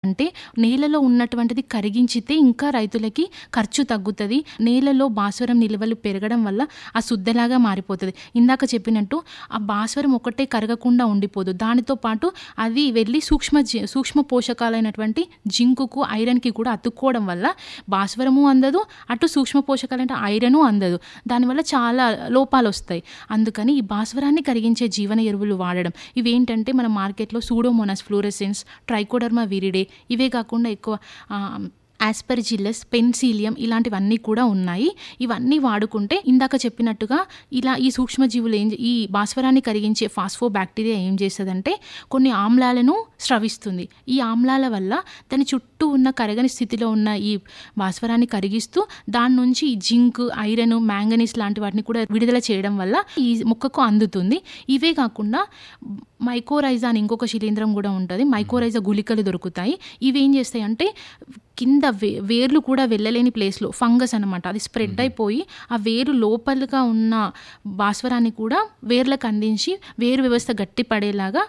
అంటే నేలలో ఉన్నటువంటిది కరిగించితే ఇంకా రైతులకి ఖర్చు తగ్గుతుంది నేలలో భాస్వరం నిల్వలు పెరగడం వల్ల ఆ శుద్ధలాగా మారిపోతుంది ఇందాక చెప్పినట్టు ఆ భాస్వరం ఒకటే కరగకుండా ఉండిపోదు దానితో పాటు అది వెళ్ళి సూక్ష్మ జీ- సూక్ష్మ పోషకాలైనటువంటి జింకుకు ఐరన్కి కూడా అతుక్కోవడం వల్ల భాస్వరము అందదు అటు సూక్ష్మ పోషకాలంటే ఐరను అందదు దానివల్ల చాలా లోపాలు వస్తాయి అందుకని ఈ భాస్వరాన్ని కరిగించే జీవన ఎరువులు వాడడం ఇవేంటంటే మన మార్కెట్లో సూడోమోనాస్ ఫ్లోరెసెన్స్ ట్రైకోడర్మా విరిడే ఇవే కాకుండా ఎక్కువ ఆ, ఆస్పర్జిల్లస్ పెన్సీలియం ఇలాంటివన్నీ కూడా ఉన్నాయి ఇవన్నీ వాడుకుంటే ఇందాక చెప్పినట్టుగా ఇలా ఈ సూక్ష్మజీవులు ఏం చే- ఈ భాస్వరాన్ని కరిగించే ఫాస్ఫో బ్యాక్టీరియా ఏం చేస్తుందంటే కొన్ని ఆమ్లాలను స్రవిస్తుంది ఈ ఆమ్లాల వల్ల దాని చుట్టూ ఉన్న కరగని స్థితిలో ఉన్న ఈ భాస్వరాన్ని కరిగిస్తూ దాని నుంచి ఈ జింక్ ఐరన్ మ్యాంగనీస్ లాంటి వాటిని కూడా విడుదల చేయడం వల్ల ఈ మొక్కకు అందుతుంది ఇవే కాకుండా మైకోరైజా అని ఇంకొక శిలీంధ్రం కూడా ఉంటుంది మైకోరైజా గుళికలు దొరుకుతాయి ఇవి ఏం చేస్తాయి అంటే కింద వే వేర్లు కూడా వెళ్ళలేని ప్లేస్లో ఫంగస్ అనమాట అది స్ప్రెడ్ అయిపోయి ఆ వేరు లోపలగా ఉన్న భాస్వరాన్ని కూడా వేర్లకు అందించి వేరు వ్యవస్థ గట్టి పడేలాగా